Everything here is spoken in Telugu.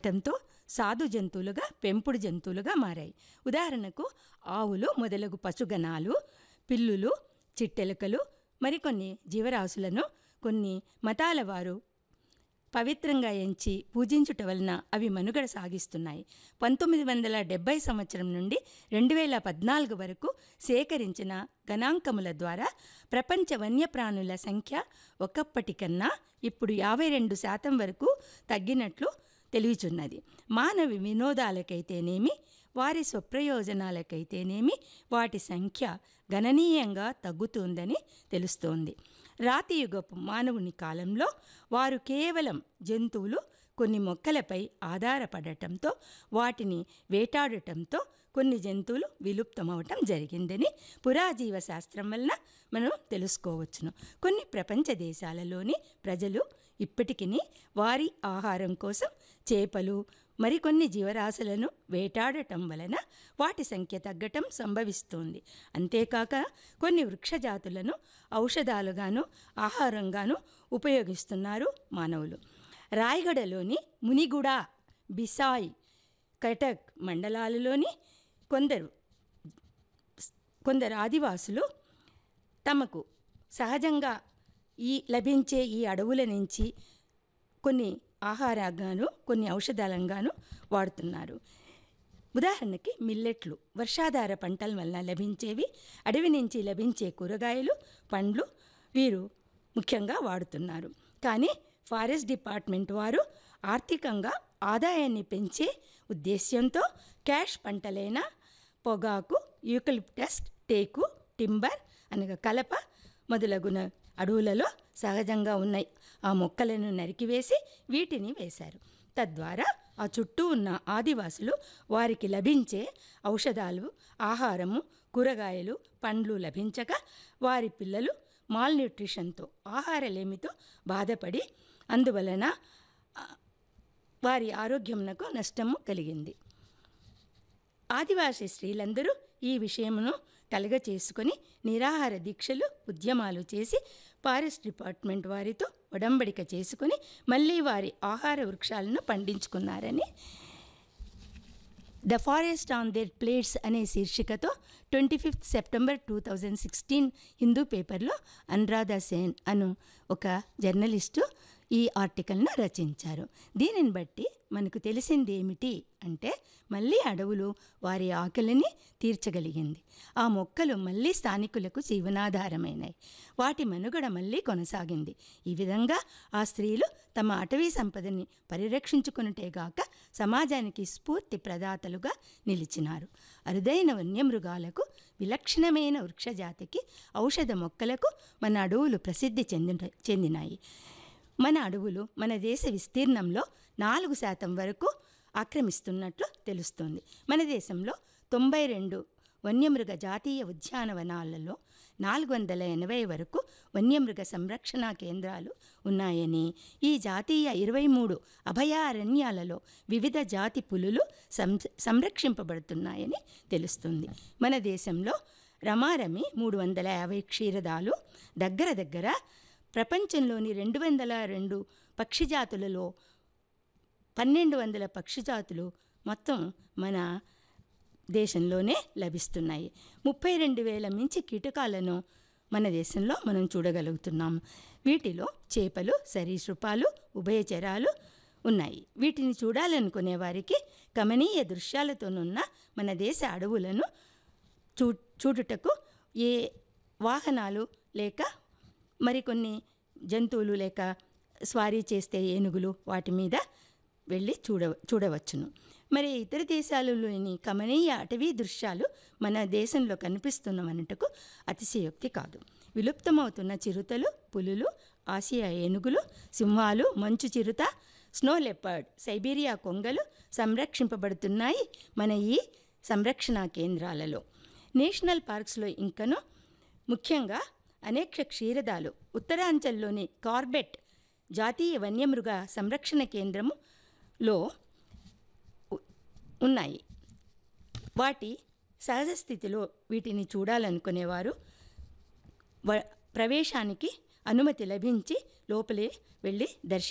నష్టంతో సాధు జంతువులుగా పెంపుడు జంతువులుగా మారాయి ఉదాహరణకు ఆవులు మొదలగు పశుగణాలు పిల్లులు చిట్టెలుకలు మరికొన్ని జీవరాశులను కొన్ని మతాల వారు పవిత్రంగా ఎంచి పూజించుట వలన అవి మనుగడ సాగిస్తున్నాయి పంతొమ్మిది వందల డెబ్బై సంవత్సరం నుండి రెండు వేల పద్నాలుగు వరకు సేకరించిన గణాంకముల ద్వారా ప్రపంచ వన్యప్రాణుల సంఖ్య ఒకప్పటికన్నా ఇప్పుడు యాభై రెండు శాతం వరకు తగ్గినట్లు తెలియచున్నది మానవి వినోదాలకైతేనేమి వారి స్వప్రయోజనాలకైతేనేమి వాటి సంఖ్య గణనీయంగా తగ్గుతుందని తెలుస్తోంది రాతియుగపు మానవుని కాలంలో వారు కేవలం జంతువులు కొన్ని మొక్కలపై ఆధారపడటంతో వాటిని వేటాడటంతో కొన్ని జంతువులు విలుప్తమవటం జరిగిందని పురాజీవ శాస్త్రం వలన మనం తెలుసుకోవచ్చును కొన్ని ప్రపంచ దేశాలలోని ప్రజలు ఇప్పటికీ వారి ఆహారం కోసం చేపలు మరికొన్ని జీవరాశులను వేటాడటం వలన వాటి సంఖ్య తగ్గటం సంభవిస్తోంది అంతేకాక కొన్ని వృక్షజాతులను ఔషధాలుగాను ఆహారంగాను ఉపయోగిస్తున్నారు మానవులు రాయగడలోని మునిగుడ బిసాయ్ కటక్ మండలాలలోని కొందరు కొందరు ఆదివాసులు తమకు సహజంగా ఈ లభించే ఈ అడవుల నుంచి కొన్ని ఆహారంగాను కొన్ని ఔషధాలంగాను వాడుతున్నారు ఉదాహరణకి మిల్లెట్లు వర్షాధార పంటల వలన లభించేవి అడవి నుంచి లభించే కూరగాయలు పండ్లు వీరు ముఖ్యంగా వాడుతున్నారు కానీ ఫారెస్ట్ డిపార్ట్మెంట్ వారు ఆర్థికంగా ఆదాయాన్ని పెంచే ఉద్దేశ్యంతో క్యాష్ పంటలైన పొగాకు యూకలిప్టస్ టేకు టింబర్ అనగా కలప మొదలగున అడవులలో సహజంగా ఉన్నాయి ఆ మొక్కలను నరికివేసి వీటిని వేశారు తద్వారా ఆ చుట్టూ ఉన్న ఆదివాసులు వారికి లభించే ఔషధాలు ఆహారము కూరగాయలు పండ్లు లభించక వారి పిల్లలు మాల్ న్యూట్రిషన్తో ఆహారలేమితో బాధపడి అందువలన వారి ఆరోగ్యమునకు నష్టము కలిగింది ఆదివాసీ స్త్రీలందరూ ఈ విషయమును కలగ చేసుకొని నిరాహార దీక్షలు ఉద్యమాలు చేసి ఫారెస్ట్ డిపార్ట్మెంట్ వారితో ఒడంబడిక చేసుకుని మళ్ళీ వారి ఆహార వృక్షాలను పండించుకున్నారని the forest on their plates అనే శీర్షికతో twenty fifth September two thousand sixteen Hindu పేపర్లో అనురాధ సేన్ అను ఒక జర్నలిస్టు ఈ ఆర్టికల్ను రచించారు దీనిని బట్టి మనకు తెలిసింది ఏమిటి అంటే మళ్ళీ అడవులు వారి ఆకలిని తీర్చగలిగింది ఆ మొక్కలు మళ్ళీ స్థానికులకు జీవనాధారమైనాయి వాటి మనుగడ మళ్ళీ కొనసాగింది ఈ విధంగా ఆ స్త్రీలు తమ అటవీ సంపదని పరిరక్షించుకున్నటేగాక సమాజానికి స్ఫూర్తి ప్రదాతలుగా నిలిచినారు అరుదైన వన్యమృగాలకు విలక్షణమైన వృక్షజాతికి ఔషధ మొక్కలకు మన అడవులు ప్రసిద్ధి చెంది చెందినాయి మన అడవులు మన దేశ విస్తీర్ణంలో నాలుగు శాతం వరకు ఆక్రమిస్తున్నట్లు తెలుస్తుంది మన దేశంలో తొంభై రెండు వన్యమృగ జాతీయ ఉద్యానవనాలలో నాలుగు వందల ఎనభై వరకు వన్యమృగ సంరక్షణ కేంద్రాలు ఉన్నాయని ఈ జాతీయ ఇరవై మూడు అభయారణ్యాలలో వివిధ జాతి పులులు సం సంరక్షింపబడుతున్నాయని తెలుస్తుంది మన దేశంలో రమారమి మూడు వందల యాభై క్షీరదాలు దగ్గర దగ్గర ప్రపంచంలోని రెండు వందల రెండు పక్షి జాతులలో పన్నెండు వందల పక్షి జాతులు మొత్తం మన దేశంలోనే లభిస్తున్నాయి ముప్పై రెండు వేల మించి కీటకాలను మన దేశంలో మనం చూడగలుగుతున్నాం వీటిలో చేపలు సరీసృపాలు ఉభయచరాలు ఉన్నాయి వీటిని చూడాలనుకునే వారికి కమనీయ దృశ్యాలతోనున్న మన దేశ అడవులను చూ చూడుటకు ఏ వాహనాలు లేక మరికొన్ని జంతువులు లేక స్వారీ చేస్తే ఏనుగులు వాటి మీద వెళ్ళి చూడ చూడవచ్చును మరి ఇతర దేశాలలోని కమనీయ అటవీ దృశ్యాలు మన దేశంలో కనిపిస్తున్నవన్నట్టుకు అతిశయోక్తి కాదు విలుప్తమవుతున్న చిరుతలు పులులు ఆసియా ఏనుగులు సింహాలు మంచు చిరుత స్నో లెపర్డ్ సైబీరియా కొంగలు సంరక్షింపబడుతున్నాయి మన ఈ సంరక్షణ కేంద్రాలలో నేషనల్ పార్క్స్లో ఇంకను ముఖ్యంగా అనేక క్షీరదాలు ఉత్తరాంచల్లోని కార్బెట్ జాతీయ వన్యమృగ సంరక్షణ కేంద్రములో ఉన్నాయి వాటి సహజ స్థితిలో వీటిని చూడాలనుకునేవారు వ ప్రవేశానికి అనుమతి లభించి లోపలే వెళ్ళి దర్శి